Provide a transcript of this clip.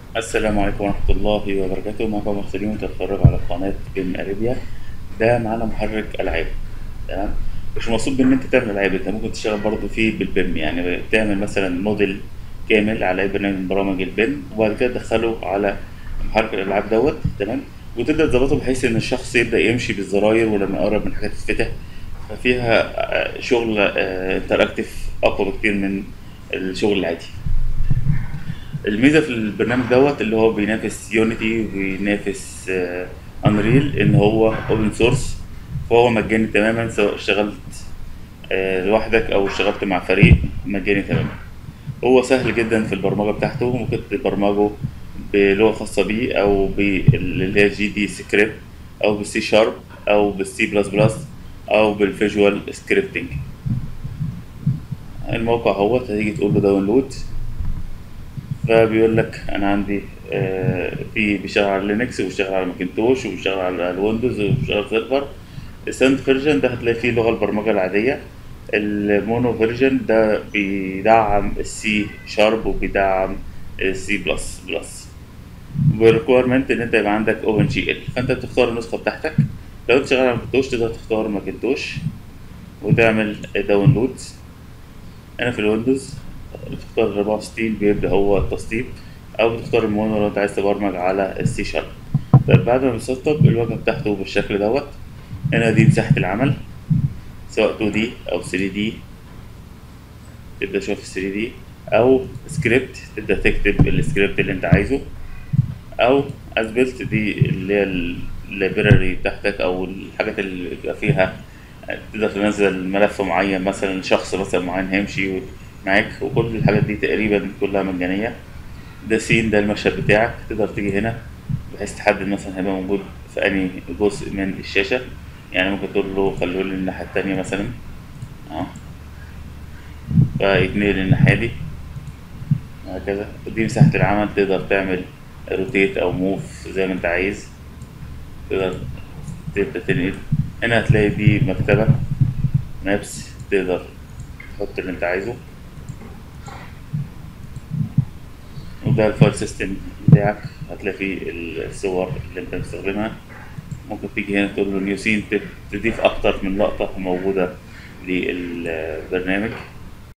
السلام عليكم ورحمة الله وبركاته معكم مرسلين متفرج على قناة بيم أريبيا ده معانا محرك ألعاب تمام مش مقصود بإن أنت تعمل ألعاب أنت ممكن تشتغل برضه فيه بالبيم يعني تعمل مثلا موديل كامل على أي برنامج من برامج البيم وبعد كده تدخله على محرك الألعاب دوت تمام وتبدأ تظبطه بحيث إن الشخص يبدأ يمشي بالزراير ولما يقرب من حاجة تتفتح ففيها آه، شغل انتراكتيف أقوى بكتير من الشغل العادي الميزه في البرنامج دوت اللي هو بينافس يونيتي وبينافس انريل ان هو اوبن سورس فهو مجاني تماما سواء اشتغلت آه، لوحدك او اشتغلت مع فريق مجاني تماما هو سهل جدا في البرمجه بتاعته ممكن تبرمجه بلغه خاصه بيه او باللي هي جي دي سكريبت او بالسي شارب او بالسي بلس بلس او بالفيجوال سكريبتنج الموقع هو هتيجي تقول له داونلود فبيقول لك انا عندي آه، في بيشتغل على لينكس وبيشتغل على ماكنتوش وبيشتغل على الويندوز وبيشتغل سيرفر الساند فيرجن ده هتلاقي فيه لغه البرمجه العاديه المونو فيرجن ده بيدعم السي شارب وبيدعم السي بلس بلس والريكويرمنت ان انت يبقى عندك اوبن جي ال فانت بتختار النسخه بتاعتك لو انت شغال على ماكنتوش تقدر تختار ماكنتوش وتعمل داونلود هنا في الويندوز بتختار 64 بيبدأ هو التسطيب أو بتختار المونو لو أنت عايز تبرمج على السي شارب طيب بعد ما بتسطب الواجهة بتاعته بالشكل دوت هنا دي مساحة العمل سواء 2D أو 3D تبدأ تشوف 3D أو سكريبت تبدأ تكتب السكريبت اللي أنت عايزه أو أسبلت دي اللي هي اللايبراري بتاعتك أو الحاجات اللي بيبقى فيها تقدر تنزل ملف معين مثلا شخص مثلا معين هيمشي معاك وكل الحاجات دي تقريبا كلها مجانية ده سين ده المشهد بتاعك تقدر تيجي هنا بحيث تحدد مثلا هيبقى موجود في أنهي جزء من الشاشة يعني ممكن تقول له خليه لي الناحية التانية مثلا اه فيتنقل الناحية دي وهكذا دي مساحة العمل تقدر تعمل روتيت أو موف زي ما أنت عايز تقدر تبدأ تنقل هنا هتلاقي دي مكتبة مابس تقدر تحط اللي أنت عايزه وده الفايل سيستم بتاعك هتلاقي فيه الصور اللي انت مستخدمها ممكن تيجي هنا تقول له نيو سين تضيف اكتر من لقطة موجودة للبرنامج